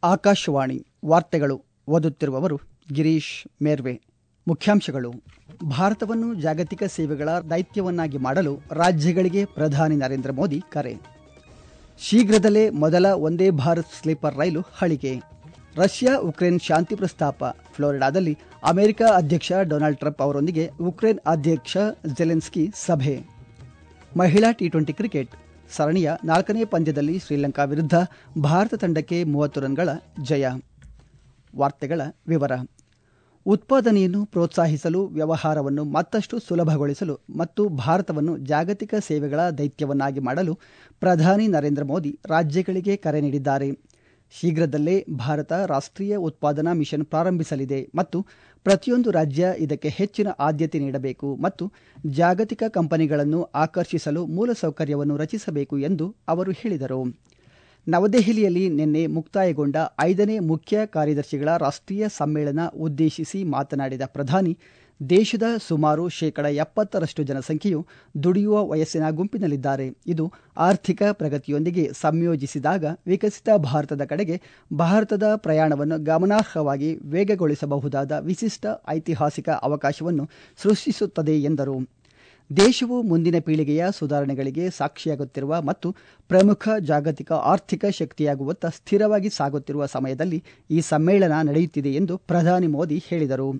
ಆಕಾಶವಾಣಿ ವಾರ್ತೆಗಳು ಓದುತ್ತಿರುವವರು ಗಿರೀಶ್ ಮೇರ್ವೆ ಮುಖ್ಯಾಂಶಗಳು ಭಾರತವನ್ನು ಜಾಗತಿಕ ಸೇವೆಗಳ ದೈತ್ಯವನ್ನಾಗಿ ಮಾಡಲು ರಾಜ್ಯಗಳಿಗೆ ಪ್ರಧಾನಿ ನರೇಂದ್ರ ಮೋದಿ ಕರೆ ಶೀಘ್ರದಲ್ಲೇ ಮೊದಲ ಒಂದೇ ಭಾರತ್ ಸ್ಲೀಪರ್ ರೈಲು ಹಳಿಗೆ ರಷ್ಯಾ ಉಕ್ರೇನ್ ಶಾಂತಿ ಪ್ರಸ್ತಾಪ ಫ್ಲೋರಿಡಾದಲ್ಲಿ ಅಮೆರಿಕ ಅಧ್ಯಕ್ಷ ಡೊನಾಲ್ಡ್ ಟ್ರಂಪ್ ಅವರೊಂದಿಗೆ ಉಕ್ರೇನ್ ಅಧ್ಯಕ್ಷ ಜೆಲೆನ್ಸ್ಕಿ ಸಭೆ ಮಹಿಳಾ ಟಿ ಟ್ವೆಂಟಿ ಕ್ರಿಕೆಟ್ ಸರಣಿಯ ನಾಲ್ಕನೇ ಪಂದ್ಯದಲ್ಲಿ ಶ್ರೀಲಂಕಾ ವಿರುದ್ಧ ಭಾರತ ತಂಡಕ್ಕೆ ಮೂವತ್ತು ರನ್ಗಳ ಜಯ ವಾರ್ತೆಗಳ ವಿವರ ಉತ್ಪಾದನೆಯನ್ನು ಪ್ರೋತ್ಸಾಹಿಸಲು ವ್ಯವಹಾರವನ್ನು ಮತ್ತಷ್ಟು ಸುಲಭಗೊಳಿಸಲು ಮತ್ತು ಭಾರತವನ್ನು ಜಾಗತಿಕ ಸೇವೆಗಳ ದೈತ್ಯವನ್ನಾಗಿ ಮಾಡಲು ಪ್ರಧಾನಿ ನರೇಂದ್ರ ಮೋದಿ ರಾಜ್ಯಗಳಿಗೆ ಕರೆ ನೀಡಿದ್ದಾರೆ ಶೀಘ್ರದಲ್ಲೇ ಭಾರತ ರಾಷ್ಟ್ರೀಯ ಉತ್ಪಾದನಾ ಮಿಷನ್ ಪ್ರಾರಂಭಿಸಲಿದೆ ಮತ್ತು ಪ್ರತಿಯೊಂದು ರಾಜ್ಯ ಇದಕ್ಕೆ ಹೆಚ್ಚಿನ ಆದ್ಯತೆ ನೀಡಬೇಕು ಮತ್ತು ಜಾಗತಿಕ ಕಂಪನಿಗಳನ್ನು ಆಕರ್ಷಿಸಲು ಮೂಲಸೌಕರ್ಯವನ್ನು ರಚಿಸಬೇಕು ಎಂದು ಅವರು ಹೇಳಿದರು ನವದೆಹಲಿಯಲ್ಲಿ ನಿನ್ನೆ ಮುಕ್ತಾಯಗೊಂಡ ಐದನೇ ಮುಖ್ಯ ಕಾರ್ಯದರ್ಶಿಗಳ ರಾಷ್ಟ್ರೀಯ ಸಮ್ಮೇಳನ ಉದ್ದೇಶಿಸಿ ಮಾತನಾಡಿದ ಪ್ರಧಾನಿ ದೇಶದ ಸುಮಾರು ಶೇಕಡ ಎಪ್ಪತ್ತರಷ್ಟು ಜನಸಂಖ್ಯೆಯು ದುಡಿಯುವ ವಯಸ್ಸಿನ ಗುಂಪಿನಲ್ಲಿದ್ದಾರೆ ಇದು ಆರ್ಥಿಕ ಪ್ರಗತಿಯೊಂದಿಗೆ ಸಂಯೋಜಿಸಿದಾಗ ವಿಕಸಿತ ಭಾರತದ ಕಡೆಗೆ ಭಾರತದ ಪ್ರಯಾಣವನ್ನು ಗಮನಾರ್ಹವಾಗಿ ವೇಗಗೊಳಿಸಬಹುದಾದ ವಿಶಿಷ್ಟ ಐತಿಹಾಸಿಕ ಅವಕಾಶವನ್ನು ಸೃಷ್ಟಿಸುತ್ತದೆ ಎಂದರು ದೇಶವು ಮುಂದಿನ ಪೀಳಿಗೆಯ ಸುಧಾರಣೆಗಳಿಗೆ ಸಾಕ್ಷಿಯಾಗುತ್ತಿರುವ ಮತ್ತು ಪ್ರಮುಖ ಜಾಗತಿಕ ಆರ್ಥಿಕ ಶಕ್ತಿಯಾಗುವತ್ತ ಸ್ಥಿರವಾಗಿ ಸಾಗುತ್ತಿರುವ ಸಮಯದಲ್ಲಿ ಈ ಸಮ್ಮೇಳನ ನಡೆಯುತ್ತಿದೆ ಎಂದು ಪ್ರಧಾನಿ ಮೋದಿ ಹೇಳಿದರು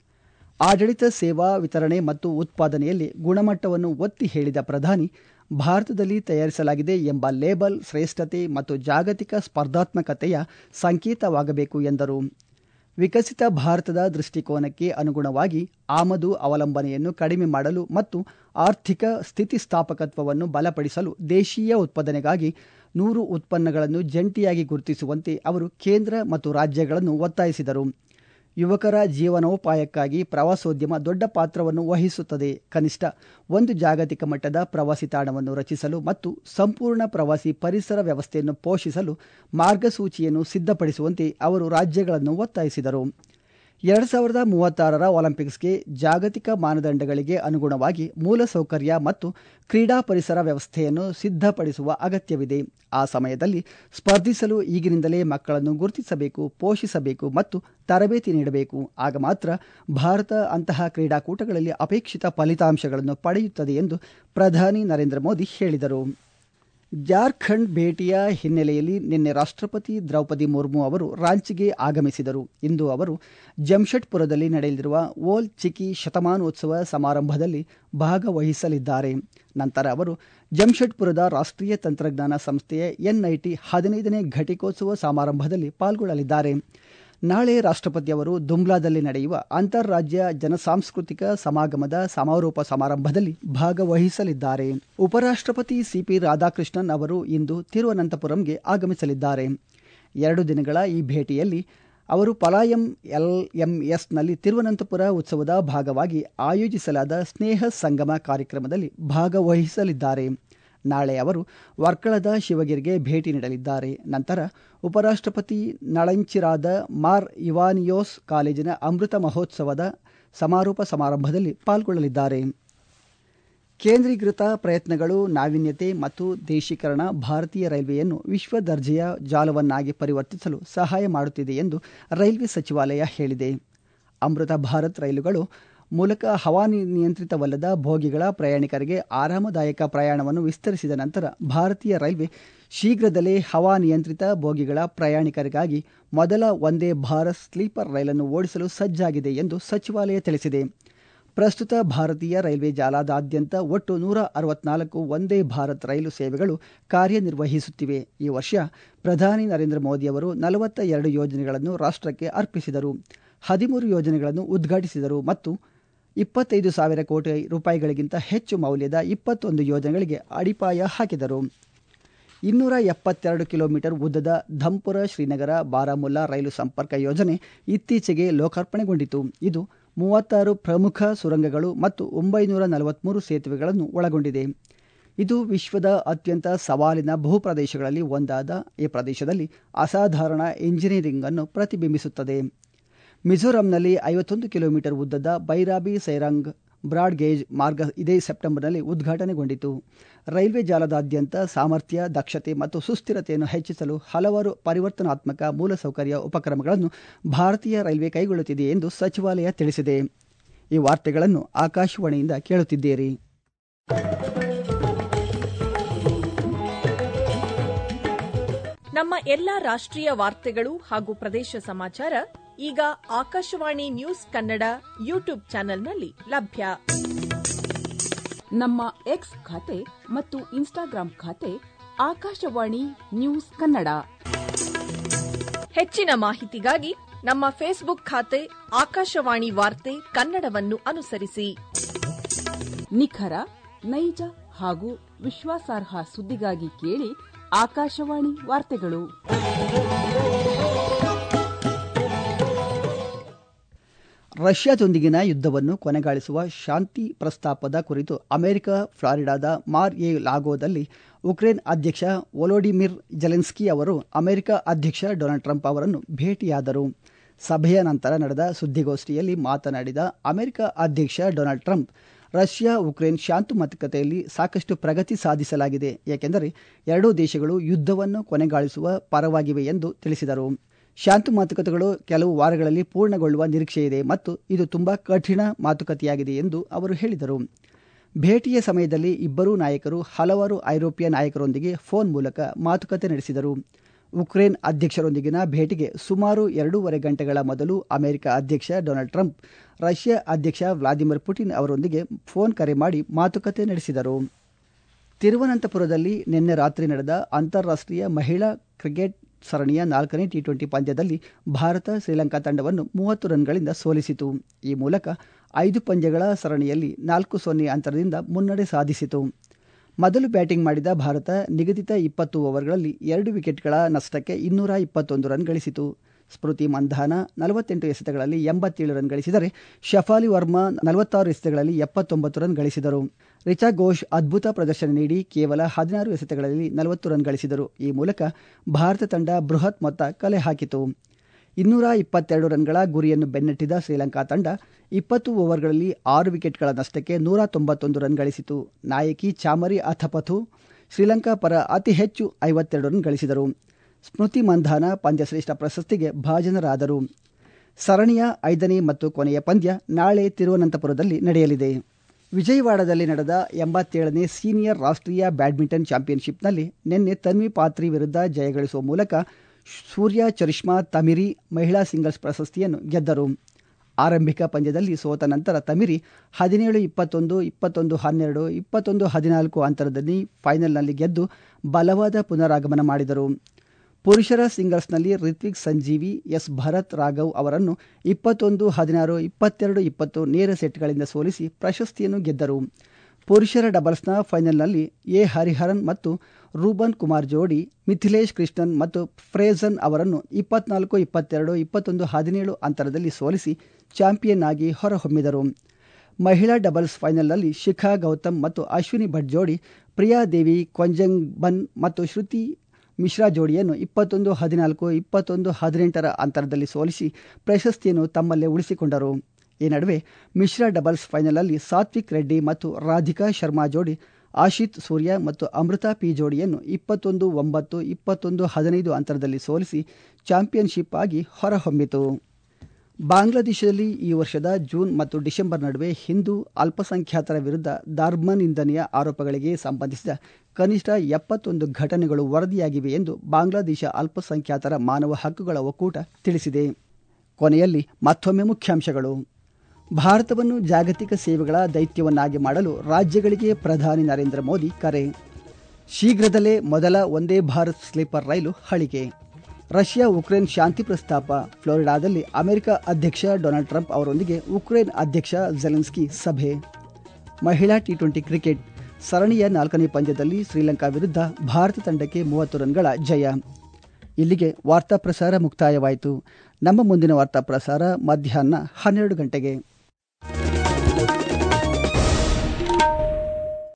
ಆಡಳಿತ ಸೇವಾ ವಿತರಣೆ ಮತ್ತು ಉತ್ಪಾದನೆಯಲ್ಲಿ ಗುಣಮಟ್ಟವನ್ನು ಒತ್ತಿ ಹೇಳಿದ ಪ್ರಧಾನಿ ಭಾರತದಲ್ಲಿ ತಯಾರಿಸಲಾಗಿದೆ ಎಂಬ ಲೇಬಲ್ ಶ್ರೇಷ್ಠತೆ ಮತ್ತು ಜಾಗತಿಕ ಸ್ಪರ್ಧಾತ್ಮಕತೆಯ ಸಂಕೇತವಾಗಬೇಕು ಎಂದರು ವಿಕಸಿತ ಭಾರತದ ದೃಷ್ಟಿಕೋನಕ್ಕೆ ಅನುಗುಣವಾಗಿ ಆಮದು ಅವಲಂಬನೆಯನ್ನು ಕಡಿಮೆ ಮಾಡಲು ಮತ್ತು ಆರ್ಥಿಕ ಸ್ಥಿತಿಸ್ಥಾಪಕತ್ವವನ್ನು ಬಲಪಡಿಸಲು ದೇಶೀಯ ಉತ್ಪಾದನೆಗಾಗಿ ನೂರು ಉತ್ಪನ್ನಗಳನ್ನು ಜಂಟಿಯಾಗಿ ಗುರುತಿಸುವಂತೆ ಅವರು ಕೇಂದ್ರ ಮತ್ತು ರಾಜ್ಯಗಳನ್ನು ಒತ್ತಾಯಿಸಿದರು ಯುವಕರ ಜೀವನೋಪಾಯಕ್ಕಾಗಿ ಪ್ರವಾಸೋದ್ಯಮ ದೊಡ್ಡ ಪಾತ್ರವನ್ನು ವಹಿಸುತ್ತದೆ ಕನಿಷ್ಠ ಒಂದು ಜಾಗತಿಕ ಮಟ್ಟದ ಪ್ರವಾಸಿ ತಾಣವನ್ನು ರಚಿಸಲು ಮತ್ತು ಸಂಪೂರ್ಣ ಪ್ರವಾಸಿ ಪರಿಸರ ವ್ಯವಸ್ಥೆಯನ್ನು ಪೋಷಿಸಲು ಮಾರ್ಗಸೂಚಿಯನ್ನು ಸಿದ್ಧಪಡಿಸುವಂತೆ ಅವರು ರಾಜ್ಯಗಳನ್ನು ಒತ್ತಾಯಿಸಿದರು ಎರಡು ಸಾವಿರದ ಮೂವತ್ತಾರರ ಒಲಿಂಪಿಕ್ಸ್ಗೆ ಜಾಗತಿಕ ಮಾನದಂಡಗಳಿಗೆ ಅನುಗುಣವಾಗಿ ಮೂಲಸೌಕರ್ಯ ಮತ್ತು ಕ್ರೀಡಾ ಪರಿಸರ ವ್ಯವಸ್ಥೆಯನ್ನು ಸಿದ್ಧಪಡಿಸುವ ಅಗತ್ಯವಿದೆ ಆ ಸಮಯದಲ್ಲಿ ಸ್ಪರ್ಧಿಸಲು ಈಗಿನಿಂದಲೇ ಮಕ್ಕಳನ್ನು ಗುರುತಿಸಬೇಕು ಪೋಷಿಸಬೇಕು ಮತ್ತು ತರಬೇತಿ ನೀಡಬೇಕು ಆಗ ಮಾತ್ರ ಭಾರತ ಅಂತಹ ಕ್ರೀಡಾಕೂಟಗಳಲ್ಲಿ ಅಪೇಕ್ಷಿತ ಫಲಿತಾಂಶಗಳನ್ನು ಪಡೆಯುತ್ತದೆ ಎಂದು ಪ್ರಧಾನಿ ನರೇಂದ್ರ ಮೋದಿ ಹೇಳಿದರು ಜಾರ್ಖಂಡ್ ಭೇಟಿಯ ಹಿನ್ನೆಲೆಯಲ್ಲಿ ನಿನ್ನೆ ರಾಷ್ಟ್ರಪತಿ ದ್ರೌಪದಿ ಮುರ್ಮು ಅವರು ರಾಂಚಿಗೆ ಆಗಮಿಸಿದರು ಇಂದು ಅವರು ಜಮ್ಶೆಡ್ಪುರದಲ್ಲಿ ನಡೆಯಲಿರುವ ಓಲ್ ಚಿಕಿ ಶತಮಾನೋತ್ಸವ ಸಮಾರಂಭದಲ್ಲಿ ಭಾಗವಹಿಸಲಿದ್ದಾರೆ ನಂತರ ಅವರು ಜಮ್ಶೆಡ್ಪುರದ ರಾಷ್ಟ್ರೀಯ ತಂತ್ರಜ್ಞಾನ ಸಂಸ್ಥೆಯ ಎನ್ಐಟಿ ಹದಿನೈದನೇ ಘಟಿಕೋತ್ಸವ ಸಮಾರಂಭದಲ್ಲಿ ಪಾಲ್ಗೊಳ್ಳಲಿದ್ದಾರೆ ನಾಳೆ ರಾಷ್ಟ್ರಪತಿ ಅವರು ದುಮ್ಲಾದಲ್ಲಿ ನಡೆಯುವ ಅಂತಾರಾಜ್ಯ ಜನಸಾಂಸ್ಕೃತಿಕ ಸಮಾಗಮದ ಸಮಾರೋಪ ಸಮಾರಂಭದಲ್ಲಿ ಭಾಗವಹಿಸಲಿದ್ದಾರೆ ಉಪರಾಷ್ಟ್ರಪತಿ ಸಿಪಿ ರಾಧಾಕೃಷ್ಣನ್ ಅವರು ಇಂದು ತಿರುವನಂತಪುರಂಗೆ ಆಗಮಿಸಲಿದ್ದಾರೆ ಎರಡು ದಿನಗಳ ಈ ಭೇಟಿಯಲ್ಲಿ ಅವರು ಪಲಾಯಂ ಎಲ್ಎಂಎಸ್ನಲ್ಲಿ ತಿರುವನಂತಪುರ ಉತ್ಸವದ ಭಾಗವಾಗಿ ಆಯೋಜಿಸಲಾದ ಸ್ನೇಹ ಸಂಗಮ ಕಾರ್ಯಕ್ರಮದಲ್ಲಿ ಭಾಗವಹಿಸಲಿದ್ದಾರೆ ನಾಳೆ ಅವರು ವರ್ಕಳದ ಶಿವಗಿರಿಗೆ ಭೇಟಿ ನೀಡಲಿದ್ದಾರೆ ನಂತರ ಉಪರಾಷ್ಟ್ರಪತಿ ನಳಂಚಿರಾದ ಮಾರ್ ಇವಾನಿಯೋಸ್ ಕಾಲೇಜಿನ ಅಮೃತ ಮಹೋತ್ಸವದ ಸಮಾರೋಪ ಸಮಾರಂಭದಲ್ಲಿ ಪಾಲ್ಗೊಳ್ಳಲಿದ್ದಾರೆ ಕೇಂದ್ರೀಕೃತ ಪ್ರಯತ್ನಗಳು ನಾವೀನ್ಯತೆ ಮತ್ತು ದೇಶೀಕರಣ ಭಾರತೀಯ ರೈಲ್ವೆಯನ್ನು ವಿಶ್ವ ದರ್ಜೆಯ ಜಾಲವನ್ನಾಗಿ ಪರಿವರ್ತಿಸಲು ಸಹಾಯ ಮಾಡುತ್ತಿದೆ ಎಂದು ರೈಲ್ವೆ ಸಚಿವಾಲಯ ಹೇಳಿದೆ ಅಮೃತ ಭಾರತ್ ರೈಲುಗಳು ಮೂಲಕ ಹವಾನಿಯಂತ್ರಿತವಲ್ಲದ ಬೋಗಿಗಳ ಪ್ರಯಾಣಿಕರಿಗೆ ಆರಾಮದಾಯಕ ಪ್ರಯಾಣವನ್ನು ವಿಸ್ತರಿಸಿದ ನಂತರ ಭಾರತೀಯ ರೈಲ್ವೆ ಶೀಘ್ರದಲ್ಲೇ ಹವಾನಿಯಂತ್ರಿತ ಬೋಗಿಗಳ ಪ್ರಯಾಣಿಕರಿಗಾಗಿ ಮೊದಲ ಒಂದೇ ಭಾರತ್ ಸ್ಲೀಪರ್ ರೈಲನ್ನು ಓಡಿಸಲು ಸಜ್ಜಾಗಿದೆ ಎಂದು ಸಚಿವಾಲಯ ತಿಳಿಸಿದೆ ಪ್ರಸ್ತುತ ಭಾರತೀಯ ರೈಲ್ವೆ ಜಾಲದಾದ್ಯಂತ ಒಟ್ಟು ನೂರ ಅರವತ್ನಾಲ್ಕು ಒಂದೇ ಭಾರತ್ ರೈಲು ಸೇವೆಗಳು ಕಾರ್ಯನಿರ್ವಹಿಸುತ್ತಿವೆ ಈ ವರ್ಷ ಪ್ರಧಾನಿ ನರೇಂದ್ರ ಮೋದಿ ಅವರು ನಲವತ್ತ ಎರಡು ಯೋಜನೆಗಳನ್ನು ರಾಷ್ಟ್ರಕ್ಕೆ ಅರ್ಪಿಸಿದರು ಹದಿಮೂರು ಯೋಜನೆಗಳನ್ನು ಉದ್ಘಾಟಿಸಿದರು ಮತ್ತು ಇಪ್ಪತ್ತೈದು ಸಾವಿರ ಕೋಟಿ ರೂಪಾಯಿಗಳಿಗಿಂತ ಹೆಚ್ಚು ಮೌಲ್ಯದ ಇಪ್ಪತ್ತೊಂದು ಯೋಜನೆಗಳಿಗೆ ಅಡಿಪಾಯ ಹಾಕಿದರು ಇನ್ನೂರ ಎಪ್ಪತ್ತೆರಡು ಕಿಲೋಮೀಟರ್ ಉದ್ದದ ಧಂಪುರ ಶ್ರೀನಗರ ಬಾರಾಮುಲ್ಲಾ ರೈಲು ಸಂಪರ್ಕ ಯೋಜನೆ ಇತ್ತೀಚೆಗೆ ಲೋಕಾರ್ಪಣೆಗೊಂಡಿತು ಇದು ಮೂವತ್ತಾರು ಪ್ರಮುಖ ಸುರಂಗಗಳು ಮತ್ತು ಒಂಬೈನೂರ ನಲವತ್ಮೂರು ಸೇತುವೆಗಳನ್ನು ಒಳಗೊಂಡಿದೆ ಇದು ವಿಶ್ವದ ಅತ್ಯಂತ ಸವಾಲಿನ ಭೂಪ್ರದೇಶಗಳಲ್ಲಿ ಒಂದಾದ ಈ ಪ್ರದೇಶದಲ್ಲಿ ಅಸಾಧಾರಣ ಇಂಜಿನಿಯರಿಂಗ್ ಅನ್ನು ಪ್ರತಿಬಿಂಬಿಸುತ್ತದೆ ಮಿಜೋರಾಂನಲ್ಲಿ ಐವತ್ತೊಂದು ಕಿಲೋಮೀಟರ್ ಉದ್ದದ ಬೈರಾಬಿ ಸೈರಾಂಗ್ ಬ್ರಾಡ್ ಗೇಜ್ ಮಾರ್ಗ ಇದೇ ಸೆಪ್ಟೆಂಬರ್ನಲ್ಲಿ ಉದ್ಘಾಟನೆಗೊಂಡಿತು ರೈಲ್ವೆ ಜಾಲದಾದ್ಯಂತ ಸಾಮರ್ಥ್ಯ ದಕ್ಷತೆ ಮತ್ತು ಸುಸ್ಥಿರತೆಯನ್ನು ಹೆಚ್ಚಿಸಲು ಹಲವಾರು ಪರಿವರ್ತನಾತ್ಮಕ ಮೂಲಸೌಕರ್ಯ ಉಪಕ್ರಮಗಳನ್ನು ಭಾರತೀಯ ರೈಲ್ವೆ ಕೈಗೊಳ್ಳುತ್ತಿದೆ ಎಂದು ಸಚಿವಾಲಯ ತಿಳಿಸಿದೆ ಈ ವಾರ್ತೆಗಳನ್ನು ಆಕಾಶವಾಣಿಯಿಂದ ಕೇಳುತ್ತಿದ್ದೀರಿ ನಮ್ಮ ಎಲ್ಲಾ ರಾಷ್ಟ್ರೀಯ ವಾರ್ತೆಗಳು ಹಾಗೂ ಪ್ರದೇಶ ಸಮಾಚಾರ ಈಗ ಆಕಾಶವಾಣಿ ನ್ಯೂಸ್ ಕನ್ನಡ ಯೂಟ್ಯೂಬ್ ಚಾನೆಲ್ನಲ್ಲಿ ಲಭ್ಯ ನಮ್ಮ ಎಕ್ಸ್ ಖಾತೆ ಮತ್ತು ಇನ್ಸ್ಟಾಗ್ರಾಂ ಖಾತೆ ಆಕಾಶವಾಣಿ ನ್ಯೂಸ್ ಕನ್ನಡ ಹೆಚ್ಚಿನ ಮಾಹಿತಿಗಾಗಿ ನಮ್ಮ ಫೇಸ್ಬುಕ್ ಖಾತೆ ಆಕಾಶವಾಣಿ ವಾರ್ತೆ ಕನ್ನಡವನ್ನು ಅನುಸರಿಸಿ ನಿಖರ ನೈಜ ಹಾಗೂ ವಿಶ್ವಾಸಾರ್ಹ ಸುದ್ದಿಗಾಗಿ ಕೇಳಿ ಆಕಾಶವಾಣಿ ವಾರ್ತೆಗಳು ರಷ್ಯಾದೊಂದಿಗಿನ ಯುದ್ಧವನ್ನು ಕೊನೆಗಾಣಿಸುವ ಶಾಂತಿ ಪ್ರಸ್ತಾಪದ ಕುರಿತು ಅಮೆರಿಕ ಫ್ಲಾರಿಡಾದ ಮಾರ್ ಎ ಲಾಗೋದಲ್ಲಿ ಉಕ್ರೇನ್ ಅಧ್ಯಕ್ಷ ವೊಲೋಡಿಮಿರ್ ಜೆಲೆನ್ಸ್ಕಿ ಅವರು ಅಮೆರಿಕ ಅಧ್ಯಕ್ಷ ಡೊನಾಲ್ಡ್ ಟ್ರಂಪ್ ಅವರನ್ನು ಭೇಟಿಯಾದರು ಸಭೆಯ ನಂತರ ನಡೆದ ಸುದ್ದಿಗೋಷ್ಠಿಯಲ್ಲಿ ಮಾತನಾಡಿದ ಅಮೆರಿಕ ಅಧ್ಯಕ್ಷ ಡೊನಾಲ್ಡ್ ಟ್ರಂಪ್ ರಷ್ಯಾ ಉಕ್ರೇನ್ ಶಾಂತಿ ಮಾತುಕತೆಯಲ್ಲಿ ಸಾಕಷ್ಟು ಪ್ರಗತಿ ಸಾಧಿಸಲಾಗಿದೆ ಏಕೆಂದರೆ ಎರಡೂ ದೇಶಗಳು ಯುದ್ಧವನ್ನು ಕೊನೆಗಾಣಿಸುವ ಪರವಾಗಿವೆ ಎಂದು ತಿಳಿಸಿದರು ಶಾಂತಿ ಮಾತುಕತೆಗಳು ಕೆಲವು ವಾರಗಳಲ್ಲಿ ಪೂರ್ಣಗೊಳ್ಳುವ ನಿರೀಕ್ಷೆಯಿದೆ ಮತ್ತು ಇದು ತುಂಬಾ ಕಠಿಣ ಮಾತುಕತೆಯಾಗಿದೆ ಎಂದು ಅವರು ಹೇಳಿದರು ಭೇಟಿಯ ಸಮಯದಲ್ಲಿ ಇಬ್ಬರೂ ನಾಯಕರು ಹಲವಾರು ಐರೋಪ್ಯ ನಾಯಕರೊಂದಿಗೆ ಫೋನ್ ಮೂಲಕ ಮಾತುಕತೆ ನಡೆಸಿದರು ಉಕ್ರೇನ್ ಅಧ್ಯಕ್ಷರೊಂದಿಗಿನ ಭೇಟಿಗೆ ಸುಮಾರು ಎರಡೂವರೆ ಗಂಟೆಗಳ ಮೊದಲು ಅಮೆರಿಕ ಅಧ್ಯಕ್ಷ ಡೊನಾಲ್ಡ್ ಟ್ರಂಪ್ ರಷ್ಯಾ ಅಧ್ಯಕ್ಷ ವ್ಲಾದಿಮಿರ್ ಪುಟಿನ್ ಅವರೊಂದಿಗೆ ಫೋನ್ ಕರೆ ಮಾಡಿ ಮಾತುಕತೆ ನಡೆಸಿದರು ತಿರುವನಂತಪುರದಲ್ಲಿ ನಿನ್ನೆ ರಾತ್ರಿ ನಡೆದ ಅಂತಾರಾಷ್ಟ್ರೀಯ ಮಹಿಳಾ ಕ್ರಿಕೆಟ್ ಸರಣಿಯ ನಾಲ್ಕನೇ ಟಿ ಟ್ವೆಂಟಿ ಪಂದ್ಯದಲ್ಲಿ ಭಾರತ ಶ್ರೀಲಂಕಾ ತಂಡವನ್ನು ಮೂವತ್ತು ರನ್ಗಳಿಂದ ಸೋಲಿಸಿತು ಈ ಮೂಲಕ ಐದು ಪಂದ್ಯಗಳ ಸರಣಿಯಲ್ಲಿ ನಾಲ್ಕು ಸೊನ್ನೆ ಅಂತರದಿಂದ ಮುನ್ನಡೆ ಸಾಧಿಸಿತು ಮೊದಲು ಬ್ಯಾಟಿಂಗ್ ಮಾಡಿದ ಭಾರತ ನಿಗದಿತ ಇಪ್ಪತ್ತು ಓವರ್ಗಳಲ್ಲಿ ಎರಡು ವಿಕೆಟ್ಗಳ ನಷ್ಟಕ್ಕೆ ಇನ್ನೂರ ಇಪ್ಪತ್ತೊಂದು ರನ್ ಗಳಿಸಿತು ಸ್ಮೃತಿ ಮಂಧಾನ ನಲವತ್ತೆಂಟು ಎಸೆತಗಳಲ್ಲಿ ಎಂಬತ್ತೇಳು ರನ್ ಗಳಿಸಿದರೆ ಶಫಾಲಿ ವರ್ಮಾ ನಲವತ್ತಾರು ಎಸೆತಗಳಲ್ಲಿ ಎಪ್ಪತ್ತೊಂಬತ್ತು ರನ್ ಗಳಿಸಿದರು ರಿಚಾ ಘೋಷ್ ಅದ್ಭುತ ಪ್ರದರ್ಶನ ನೀಡಿ ಕೇವಲ ಹದಿನಾರು ಎಸೆತಗಳಲ್ಲಿ ನಲವತ್ತು ರನ್ ಗಳಿಸಿದರು ಈ ಮೂಲಕ ಭಾರತ ತಂಡ ಬೃಹತ್ ಮೊತ್ತ ಕಲೆ ಹಾಕಿತು ಇನ್ನೂರ ಇಪ್ಪತ್ತೆರಡು ರನ್ಗಳ ಗುರಿಯನ್ನು ಬೆನ್ನಟ್ಟಿದ ಶ್ರೀಲಂಕಾ ತಂಡ ಇಪ್ಪತ್ತು ಓವರ್ಗಳಲ್ಲಿ ಆರು ವಿಕೆಟ್ಗಳ ನಷ್ಟಕ್ಕೆ ನೂರ ತೊಂಬತ್ತೊಂದು ರನ್ ಗಳಿಸಿತು ನಾಯಕಿ ಚಾಮರಿ ಅಥಪಥು ಶ್ರೀಲಂಕಾ ಪರ ಅತಿ ಹೆಚ್ಚು ಐವತ್ತೆರಡು ರನ್ ಗಳಿಸಿದರು ಸ್ಮೃತಿ ಮಂಧಾನ ಪಂದ್ಯಶ್ರೇಷ್ಠ ಪ್ರಶಸ್ತಿಗೆ ಭಾಜನರಾದರು ಸರಣಿಯ ಐದನೇ ಮತ್ತು ಕೊನೆಯ ಪಂದ್ಯ ನಾಳೆ ತಿರುವನಂತಪುರದಲ್ಲಿ ನಡೆಯಲಿದೆ ವಿಜಯವಾಡದಲ್ಲಿ ನಡೆದ ಎಂಬತ್ತೇಳನೇ ಸೀನಿಯರ್ ರಾಷ್ಟ್ರೀಯ ಬ್ಯಾಡ್ಮಿಂಟನ್ ಚಾಂಪಿಯನ್ಶಿಪ್ನಲ್ಲಿ ನಿನ್ನೆ ತನ್ವಿ ಪಾತ್ರಿ ವಿರುದ್ಧ ಜಯಗಳಿಸುವ ಮೂಲಕ ಸೂರ್ಯ ಚರಿಷ್ಮಾ ತಮಿರಿ ಮಹಿಳಾ ಸಿಂಗಲ್ಸ್ ಪ್ರಶಸ್ತಿಯನ್ನು ಗೆದ್ದರು ಆರಂಭಿಕ ಪಂದ್ಯದಲ್ಲಿ ಸೋತ ನಂತರ ತಮಿರಿ ಹದಿನೇಳು ಇಪ್ಪತ್ತೊಂದು ಇಪ್ಪತ್ತೊಂದು ಹನ್ನೆರಡು ಇಪ್ಪತ್ತೊಂದು ಹದಿನಾಲ್ಕು ಅಂತರದಲ್ಲಿ ಫೈನಲ್ನಲ್ಲಿ ಗೆದ್ದು ಬಲವಾದ ಪುನರಾಗಮನ ಮಾಡಿದರು ಪುರುಷರ ಸಿಂಗಲ್ಸ್ನಲ್ಲಿ ರಿತ್ವಿಕ್ ಸಂಜೀವಿ ಎಸ್ ಭರತ್ ರಾಘವ್ ಅವರನ್ನು ಇಪ್ಪತ್ತೊಂದು ಹದಿನಾರು ಇಪ್ಪತ್ತೆರಡು ಇಪ್ಪತ್ತು ನೇರ ಸೆಟ್ಗಳಿಂದ ಸೋಲಿಸಿ ಪ್ರಶಸ್ತಿಯನ್ನು ಗೆದ್ದರು ಪುರುಷರ ಡಬಲ್ಸ್ನ ಫೈನಲ್ನಲ್ಲಿ ಎ ಹರಿಹರನ್ ಮತ್ತು ರೂಬನ್ ಕುಮಾರ್ ಜೋಡಿ ಮಿಥಿಲೇಶ್ ಕೃಷ್ಣನ್ ಮತ್ತು ಫ್ರೇಜನ್ ಅವರನ್ನು ಇಪ್ಪತ್ನಾಲ್ಕು ಇಪ್ಪತ್ತೆರಡು ಇಪ್ಪತ್ತೊಂದು ಹದಿನೇಳು ಅಂತರದಲ್ಲಿ ಸೋಲಿಸಿ ಚಾಂಪಿಯನ್ ಆಗಿ ಹೊರಹೊಮ್ಮಿದರು ಮಹಿಳಾ ಡಬಲ್ಸ್ ಫೈನಲ್ನಲ್ಲಿ ಶಿಖಾ ಗೌತಮ್ ಮತ್ತು ಅಶ್ವಿನಿ ಭಟ್ ಜೋಡಿ ಪ್ರಿಯಾದೇವಿ ಕೊಂಜಂಗ್ ಬನ್ ಮತ್ತು ಶ್ರುತಿ ಮಿಶ್ರಾ ಜೋಡಿಯನ್ನು ಇಪ್ಪತ್ತೊಂದು ಹದಿನಾಲ್ಕು ಇಪ್ಪತ್ತೊಂದು ಹದಿನೆಂಟರ ಅಂತರದಲ್ಲಿ ಸೋಲಿಸಿ ಪ್ರಶಸ್ತಿಯನ್ನು ತಮ್ಮಲ್ಲೇ ಉಳಿಸಿಕೊಂಡರು ಈ ನಡುವೆ ಮಿಶ್ರಾ ಡಬಲ್ಸ್ ಫೈನಲ್ನಲ್ಲಿ ಸಾತ್ವಿಕ್ ರೆಡ್ಡಿ ಮತ್ತು ರಾಧಿಕಾ ಶರ್ಮಾ ಜೋಡಿ ಆಶಿತ್ ಸೂರ್ಯ ಮತ್ತು ಅಮೃತಾ ಪಿ ಜೋಡಿಯನ್ನು ಇಪ್ಪತ್ತೊಂದು ಒಂಬತ್ತು ಇಪ್ಪತ್ತೊಂದು ಹದಿನೈದು ಅಂತರದಲ್ಲಿ ಸೋಲಿಸಿ ಚಾಂಪಿಯನ್ಶಿಪ್ ಆಗಿ ಹೊರಹೊಮ್ಮಿತು ಬಾಂಗ್ಲಾದೇಶದಲ್ಲಿ ಈ ವರ್ಷದ ಜೂನ್ ಮತ್ತು ಡಿಸೆಂಬರ್ ನಡುವೆ ಹಿಂದೂ ಅಲ್ಪಸಂಖ್ಯಾತರ ವಿರುದ್ಧ ದಾರ್ಮ ನಿಂದನೆಯ ಆರೋಪಗಳಿಗೆ ಸಂಬಂಧಿಸಿದ ಕನಿಷ್ಠ ಎಪ್ಪತ್ತೊಂದು ಘಟನೆಗಳು ವರದಿಯಾಗಿವೆ ಎಂದು ಬಾಂಗ್ಲಾದೇಶ ಅಲ್ಪಸಂಖ್ಯಾತರ ಮಾನವ ಹಕ್ಕುಗಳ ಒಕ್ಕೂಟ ತಿಳಿಸಿದೆ ಕೊನೆಯಲ್ಲಿ ಮತ್ತೊಮ್ಮೆ ಮುಖ್ಯಾಂಶಗಳು ಭಾರತವನ್ನು ಜಾಗತಿಕ ಸೇವೆಗಳ ದೈತ್ಯವನ್ನಾಗಿ ಮಾಡಲು ರಾಜ್ಯಗಳಿಗೆ ಪ್ರಧಾನಿ ನರೇಂದ್ರ ಮೋದಿ ಕರೆ ಶೀಘ್ರದಲ್ಲೇ ಮೊದಲ ಒಂದೇ ಭಾರತ್ ಸ್ಲೀಪರ್ ರೈಲು ಹಳಿಗೆ ರಷ್ಯಾ ಉಕ್ರೇನ್ ಶಾಂತಿ ಪ್ರಸ್ತಾಪ ಫ್ಲೋರಿಡಾದಲ್ಲಿ ಅಮೆರಿಕ ಅಧ್ಯಕ್ಷ ಡೊನಾಲ್ಡ್ ಟ್ರಂಪ್ ಅವರೊಂದಿಗೆ ಉಕ್ರೇನ್ ಅಧ್ಯಕ್ಷ ಜೆಲೆನ್ಸ್ಕಿ ಸಭೆ ಮಹಿಳಾ ಟಿ ಟ್ವೆಂಟಿ ಕ್ರಿಕೆಟ್ ಸರಣಿಯ ನಾಲ್ಕನೇ ಪಂದ್ಯದಲ್ಲಿ ಶ್ರೀಲಂಕಾ ವಿರುದ್ಧ ಭಾರತ ತಂಡಕ್ಕೆ ಮೂವತ್ತು ರನ್ಗಳ ಜಯ ಇಲ್ಲಿಗೆ ವಾರ್ತಾ ಪ್ರಸಾರ ಮುಕ್ತಾಯವಾಯಿತು ನಮ್ಮ ಮುಂದಿನ ವಾರ್ತಾ ಪ್ರಸಾರ ಮಧ್ಯಾಹ್ನ ಹನ್ನೆರಡು ಗಂಟೆಗೆ